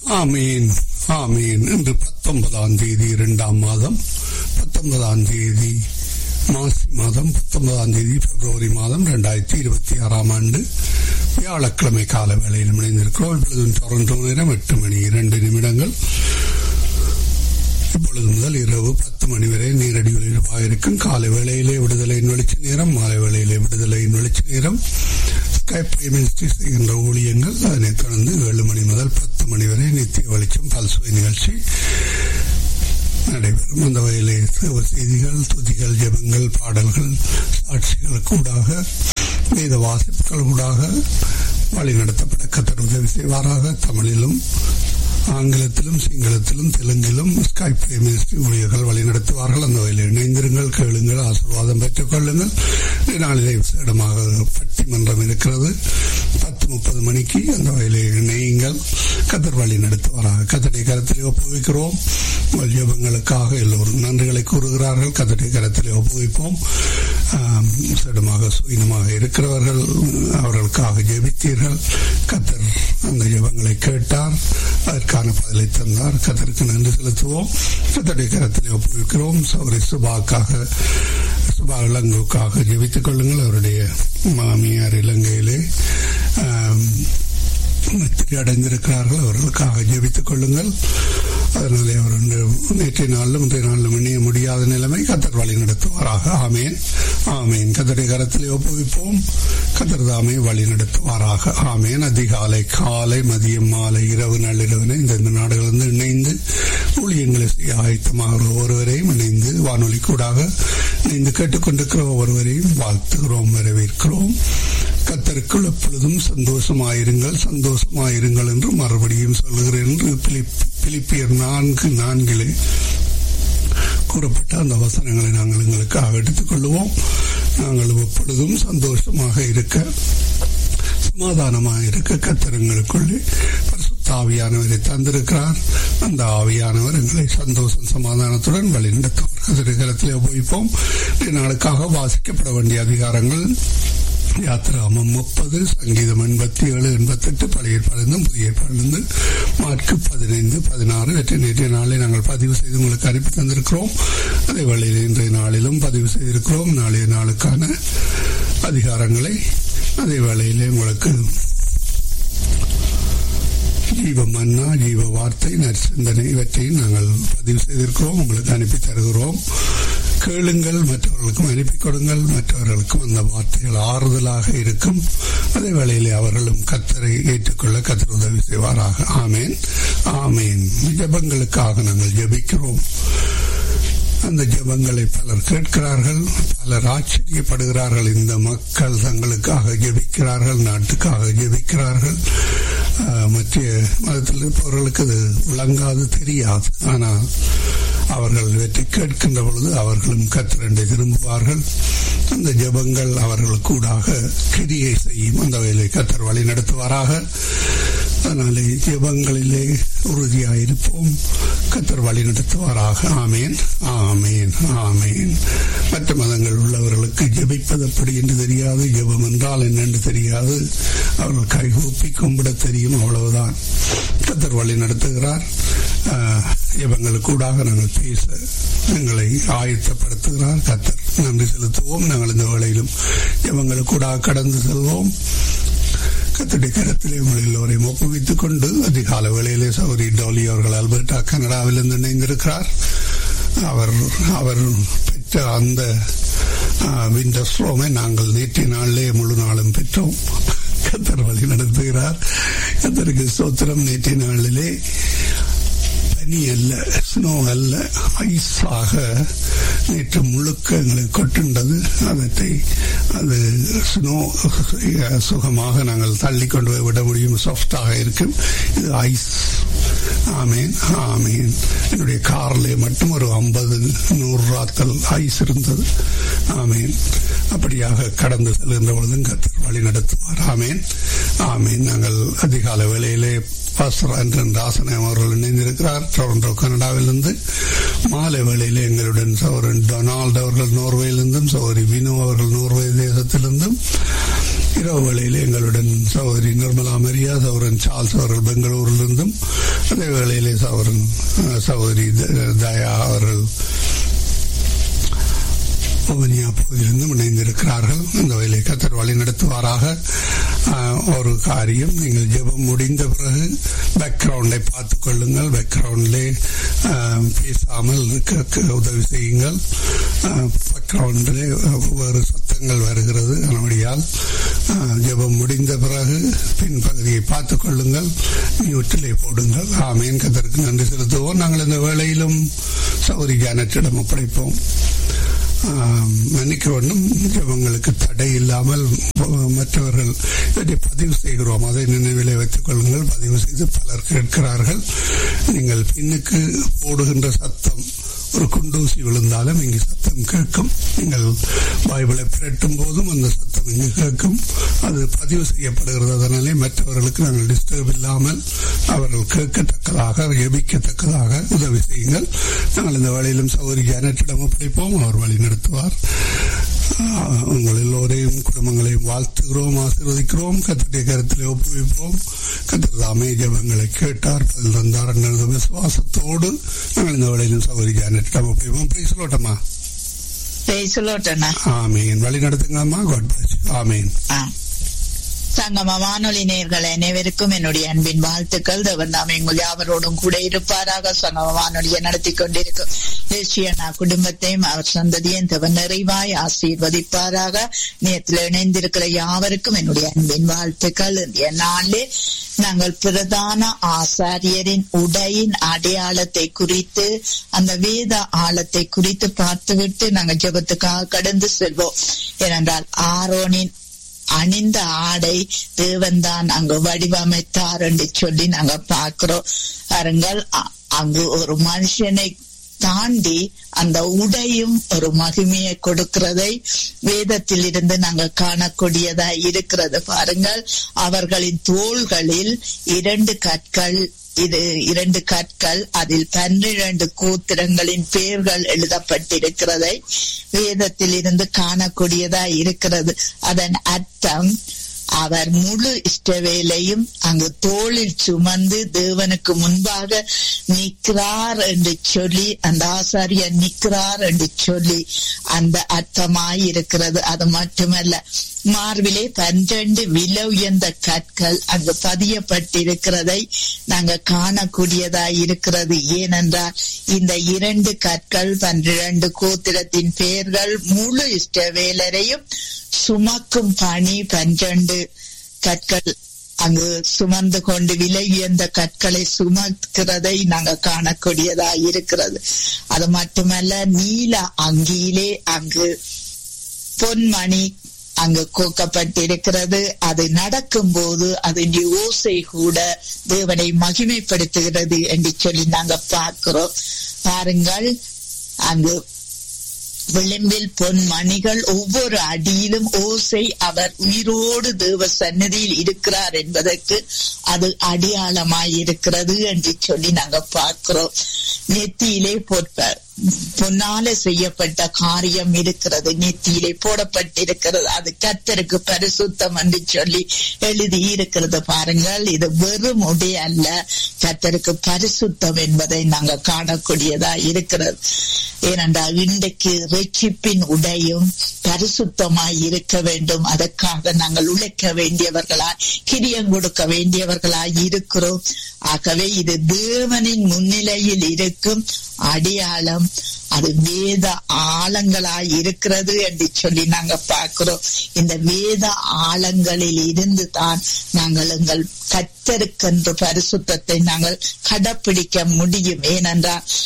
ஆமீன் ஆமீன் இன்று பத்தொன்பதாம் தேதி இரண்டாம் மாதம் பத்தொன்பதாம் தேதி மாசி மாதம் பத்தொன்பதாம் தேதி பிப்ரவரி மாதம் இரண்டாயிரத்தி இருபத்தி ஆறாம் ஆண்டு வியாழக்கிழமை கால வேளையில் இணைந்திருக்கிறோம் இப்பொழுது டொரண்டோ நேரம் எட்டு மணி இரண்டு நிமிடங்கள் இப்பொழுது முதல் இரவு பத்து மணி வரை நேரடி ஒளிபரப்பாயிருக்கும் காலை வேளையிலே விடுதலையின் வெளிச்ச நேரம் மாலை வேளையிலே விடுதலையின் வெளிச்ச நேரம் ஸ்கைப் மினிஸ்ட்ரி செய்கின்ற ஊழியங்கள் அதனைத் தொடர்ந்து ஏழு மணி முதல் பத்து மணி வரை நித்திய வெளிச்சம் பல்சுவை நிகழ்ச்சி நடைபெறும் அந்த வகையிலே சேவ செய்திகள் துதிகள் ஜெபங்கள் பாடல்கள் சாட்சிகள் கூடாக வேத வாசிப்புகள் கூடாக வழிநடத்தப்பட்ட கத்தர் உதவி செய்வாராக தமிழிலும் ஆங்கிலத்திலும் சிங்களத்திலும் தெலுங்கிலும் ஸ்கைப் மினிஸ்ட்ரி ஊழியர்கள் வழிநடத்துவார்கள் அந்த வகையில் இணைந்திருங்கள் கேளுங்கள் ஆசீர்வாதம் பெற்றுக் கொள்ளுங்கள் நாளிலே விசேடமாக பட்டிமன்றம் இருக்கிறது பத்து முப்பது மணிக்கு அந்த வகையிலே இணையுங்கள் கத்தர் வழி நடத்துவாராக கத்தடைய கரத்திலே ஒப்புவிக்கிறோம் உங்கள் ஜெபங்களுக்காக எல்லோரும் நன்றிகளை கூறுகிறார்கள் கத்தடைய கரத்திலே ஒப்புவிப்போம் விசேடமாக சுயினமாக இருக்கிறவர்கள் அவர்களுக்காக ஜெபித்தீர்கள் கத்தர் அந்த ஜெபங்களை கேட்டார் அதற்கான பதிலை தந்தார் கதருக்கு நன்றி செலுத்துவோம் கத்தடைய கரத்திலே ஒப்புவிக்கிறோம் சௌரி சுபாக்காக சுபா இளங்குக்காக ஜெபித்துக் கொள்ளுங்கள் அவருடைய மாமியார் இலங்கையிலே அடைந்திருக்கிறார்கள் அவர்களுக்காக ஜெபித்துக் கொள்ளுங்கள் அதனாலே அவர் நேற்றைய நாளிலும் இன்றைய நாளிலும் இணைய முடியாத நிலைமை கத்தர் வழி நடத்துவாராக ஆமேன் ஆமேன் கத்தரை கரத்திலே ஒப்புவிப்போம் கத்தர் தாமே வழி நடத்துவாராக ஆமேன் அதிகாலை காலை மதியம் மாலை இரவு நள்ளிரவினை இந்த நாடுகளிலிருந்து இணைந்து ஊழியங்களை செய்ய ஆயத்தமாக ஒவ்வொருவரையும் இணைந்து வானொலி கூடாக இணைந்து கேட்டுக்கொண்டிருக்கிற ஒவ்வொருவரையும் வாழ்த்துகிறோம் வரவேற்கிறோம் கத்தருக்குள் எப்பொழுதும் சந்தோஷமாயிருங்கள் சந்தோஷமாயிருங்கள் என்று மறுபடியும் சொல்லுகிறேன் என்று பிலிப்பியர் நான்கு நான்கிலே கூறப்பட்ட அந்த வசனங்களை நாங்கள் எங்களுக்காக எடுத்துக் கொள்வோம் நாங்கள் எப்பொழுதும் சந்தோஷமாக இருக்க சமாதானமாக இருக்க கத்தரங்களுக்குள்ளே ஆவியானவரை தந்திருக்கிறார் அந்த ஆவியானவர் எங்களை சந்தோஷம் சமாதானத்துடன் வழிநடத்துவார் கதிரகலத்திலே உபயோகிப்போம் நாளுக்காக வாசிக்கப்பட வேண்டிய அதிகாரங்கள் யாத்திராமம் முப்பது சங்கீதம் எண்பத்தி ஏழு எண்பத்தி எட்டு பழைய ஏற்பாடு புதிய ஏற்பாடு மார்க்கு பதினைந்து பதினாறு வெற்றி நேற்றைய நாளை நாங்கள் பதிவு செய்து உங்களுக்கு அனுப்பி தந்திருக்கிறோம் அதே வேளையில் இன்றைய நாளிலும் பதிவு செய்திருக்கிறோம் நாளைய நாளுக்கான அதிகாரங்களை அதே வேளையிலே உங்களுக்கு ஜீவ மன்னா ஜீவ வார்த்தை நற்சிந்தனை இவற்றையும் நாங்கள் பதிவு செய்திருக்கிறோம் உங்களுக்கு அனுப்பி தருகிறோம் கேளுங்கள் மற்றவர்களுக்கும் அனுப்பி கொடுங்கள் மற்றவர்களுக்கும் அந்த வார்த்தைகள் ஆறுதலாக இருக்கும் அதே வேளையிலே அவர்களும் கத்தரை ஏற்றுக்கொள்ள கத்தர் உதவி செய்வாராக ஆமேன் ஆமேன் ஜபங்களுக்காக நாங்கள் ஜபிக்கிறோம் அந்த ஜபங்களை பலர் கேட்கிறார்கள் பலர் ஆச்சரியப்படுகிறார்கள் இந்த மக்கள் தங்களுக்காக ஜெபிக்கிறார்கள் நாட்டுக்காக ஜெபிக்கிறார்கள் மற்ற மதத்தில் இருப்பவர்களுக்கு அது விளங்காது தெரியாது ஆனால் அவர்கள் இவற்றை கேட்கின்ற பொழுது அவர்களும் கத்திரண்டை திரும்புவார்கள் அந்த ஜபங்கள் அவர்கள் கூடாக கிரியை செய்யும் அந்த வகையிலே கத்தர் வழி நடத்துவாராக அதனாலே ஜபங்களிலே உறுதியாயிருப்போம் கத்தர் வழி நடத்துவாராக ஆமேன் ஆமேன் ஆமேன் மற்ற மதங்கள் உள்ளவர்களுக்கு ஜபிப்பது எப்படி என்று தெரியாது ஜபம் என்றால் என்னென்று தெரியாது அவர்கள் கைகூப்பி கும்பிட தெரியும் அவ்வளவுதான் கத்தர் வழி நடத்துகிறார் ஜபங்களுக்கூடாக நாங்கள் பேச எங்களை ஆயத்தப்படுத்துகிறார் கத்தர் நன்றி செலுத்துவோம் நாங்கள் இந்த வேளையிலும் ஜபங்களுக்கூடாக கடந்து செல்வோம் கத்தடி கரத்திலே உங்கள் எல்லோரையும் ஒப்புவித்துக் கொண்டு அதிகால வேளையிலே சௌரி டோலி அவர்கள் அல்பர்டா கனடாவிலிருந்து இணைந்திருக்கிறார் அவர் அவர் பெற்ற அந்த விண்டர் ஸ்ட்ரோமை நாங்கள் நேற்றைய நாளிலே முழு நாளும் பெற்றோம் கத்தர் வழி நடத்துகிறார் கத்தருக்கு சோத்திரம் நேற்றைய நாளிலே பனி அல்ல ஸ்னோ அல்ல ஐஸாக நேற்று முழுக்க எங்களுக்கு கொட்டுண்டது அதத்தை அது ஸ்னோ சுகமாக நாங்கள் தள்ளி கொண்டு போய் விட முடியும் சாஃப்டாக இருக்கும் இது ஐஸ் ஆமேன் ஆமேன் என்னுடைய கார்ல மட்டும் ஒரு ஐம்பது நூறு ராத்தல் ஐஸ் இருந்தது ஆமேன் அப்படியாக கடந்து செல்கின்ற பொழுதும் கத்தர் வழி நடத்துவார் ஆமேன் ஆமேன் நாங்கள் அதிகால வேளையிலே பாஸ்டர் அன்றன் ராசனம் அவர்கள் இணைந்திருக்கிறார் டொரண்டோ கனடாவிலிருந்து மாலை வேளையிலே எங்களுடன் சௌரன் டொனால்டு அவர்கள் நோர்வேயிலிருந்தும் சௌரி வினு அவர்கள் நோர்வே தேசத்திலிருந்தும் இரவு வேளையில் எங்களுடன் சகோதரி நிர்மலா மரியா சௌரன் சார்ல்ஸ் அவர்கள் பெங்களூரிலிருந்தும் அதே வேளையிலே சௌரன் சகோதரி தயா அவர்கள் வவுனியா பகுதியிலிருந்தும் இணைந்திருக்கிறார்கள் இந்த வயலை கத்தர் வழி நடத்துவாராக ஒரு காரியம் நீங்கள் ஜெபம் முடிந்த பிறகு பேக்ரவுண்டை பார்த்துக் கொள்ளுங்கள் பேக்ரவுண்டிலே பேசாமல் இருக்க உதவி செய்யுங்கள் பேக்ரவுண்டிலே வேறு சத்தங்கள் வருகிறது அதனுடையால் ஜெபம் முடிந்த பிறகு பின்பகுதியை பார்த்துக் கொள்ளுங்கள் மியூட்டிலே போடுங்கள் ஆமேன் கத்தருக்கு நன்றி செலுத்துவோம் நாங்கள் இந்த வேளையிலும் சௌரி ஜானத்திடம் ஒப்படைப்போம் மன்னிக்க வேண்டும் ஜபங்களுக்கு தடை இல்லாமல் மற்றவர்கள் இதை பதிவு செய்கிறோம் அதை நினைவிலே வைத்துக் கொள்ளுங்கள் பதிவு செய்து பலர் கேட்கிறார்கள் நீங்கள் பின்னுக்கு போடுகின்ற சத்தம் ஒரு குண்டூசி விழுந்தாலும் இங்கு சத்தம் கேட்கும் நீங்கள் பைபிளை பிரட்டும் போதும் அந்த சத்தம் இங்கு கேட்கும் அது பதிவு செய்யப்படுகிறது அதனாலே மற்றவர்களுக்கு நாங்கள் டிஸ்டர்ப் இல்லாமல் அவர்கள் கேட்கத்தக்கதாக எபிக்கத்தக்கதாக உதவி செய்யுங்கள் நாங்கள் இந்த வழியிலும் சௌரி ஜானட்டிடம் ஒப்படைப்போம் அவர் வழி நடத்துவார் உங்கள் எல்லோரையும் குடும்பங்களையும் வாழ்த்துகிறோம் ஆசீர்வதிக்கிறோம் கத்தருடைய கருத்திலே ஒப்புவிப்போம் கத்தர் தாமே ஜபங்களை கேட்டார் பதில் தந்தார் என்ற விசுவாசத்தோடு நாங்கள் இந்த வழியிலும் சௌரி ஜானட்டிடம் ஒப்படைப்போம் பிரைஸ் சொல்லட்டமா ஆமீன் வழி நடத்துங்கம்மா காட் பிளஸ் ஆமீன் சங்கம வானொலி நேர்கள் அனைவருக்கும் என்னுடைய அன்பின் வாழ்த்துக்கள் தேவன் தாம் எங்கள் யாவரோடும் கூட இருப்பாராக சங்கம வானொலியை நடத்தி கொண்டிருக்கும் தேசியனா குடும்பத்தையும் அவர் சந்ததியும் தேவன் நிறைவாய் ஆசீர்வதிப்பாராக நேரத்தில் இணைந்திருக்கிற யாவருக்கும் என்னுடைய அன்பின் வாழ்த்துக்கள் இன்றைய நாளிலே நாங்கள் பிரதான ஆசாரியரின் உடையின் அடையாளத்தை குறித்து அந்த வேத ஆழத்தை குறித்து பார்த்துவிட்டு நாங்கள் ஜபத்துக்காக கடந்து செல்வோம் ஏனென்றால் ஆரோனின் அணிந்த ஆடை தேவன்தான் அங்கு வடிவமைத்தார் என்று சொல்லி நாங்க பாக்குறோம் பாருங்கள் அங்கு ஒரு மனுஷனை தாண்டி அந்த உடையும் ஒரு மகிமையை கொடுக்கிறதை வேதத்தில் இருந்து நாங்க காணக்கூடியதா இருக்கிறது பாருங்கள் அவர்களின் தோள்களில் இரண்டு கற்கள் இது இரண்டு கற்கள் அதில் பன்னிரண்டு கூத்திரங்களின் பெயர்கள் எழுதப்பட்டிருக்கிறதை வேதத்தில் இருந்து காணக்கூடியதா இருக்கிறது அதன் அர்த்தம் அவர் முழு இஷ்டவேலையும் அங்கு தோளில் சுமந்து தேவனுக்கு முன்பாக நிற்கிறார் என்று சொல்லி அந்த ஆசாரியர் நிற்கிறார் என்று சொல்லி அந்த அர்த்தமாய் இருக்கிறது அது மட்டுமல்ல மார்பிலே பன்னிரண்டு விலை உயர்ந்த கற்கள் அங்கு பதியப்பட்டிருக்கிறதை நாங்க காணக்கூடியதா இருக்கிறது ஏனென்றால் இந்த இரண்டு கற்கள் பன்னிரண்டு கோத்திரத்தின் பெயர்கள் முழு இஷ்டவேலரையும் சுமக்கும் பணி பன்னிரண்டு கற்கள் அங்கு சுமந்து கொண்டு விலை உயர்ந்த கற்களை சுமக்கிறதை நாங்க காணக்கூடியதா இருக்கிறது அது மட்டுமல்ல நீல அங்கியிலே அங்கு பொன்மணி அங்கு கோக்கப்பட்டிருக்கிறது அது நடக்கும் போது அதன் ஓசை கூட தேவனை மகிமைப்படுத்துகிறது என்று சொல்லி நாங்க பார்க்கிறோம் பாருங்கள் அங்கு விளிம்பில் பொன் மணிகள் ஒவ்வொரு அடியிலும் ஓசை அவர் உயிரோடு தேவ சன்னதியில் இருக்கிறார் என்பதற்கு அது அடையாளமாய் இருக்கிறது என்று சொல்லி நாங்க பார்க்கிறோம் நெத்தியிலே பொற்ப பொன்னால செய்யப்பட்ட காரியம் இருக்கிறது நெத்தியிலே போடப்பட்டிருக்கிறது அது கத்தருக்கு பரிசுத்தம் என்று சொல்லி எழுதி இருக்கிறது பாருங்கள் இது வெறும் உடை அல்ல கத்தருக்கு பரிசுத்தம் என்பதை நாங்க காணக்கூடியதா இருக்கிறது ஏனென்றால் இன்றைக்கு ரட்சிப்பின் உடையும் பரிசுத்தமாய் இருக்க வேண்டும் அதற்காக நாங்கள் உழைக்க வேண்டியவர்களாய் கிரியம் கொடுக்க வேண்டியவர்களாய் இருக்கிறோம் ஆகவே இது தேவனின் முன்னிலையில் இருக்கும் அடையாளம் அது வேத ஆழங்களாய் இருக்கிறது என்று சொல்லி நாங்க பார்க்கிறோம் இந்த வேத ஆழங்களில் இருந்து தான் நாங்கள் எங்கள் கத்தருக்கென்று பரிசுத்தத்தை நாங்கள் கடைப்பிடிக்க முடியும் ஏனென்றால்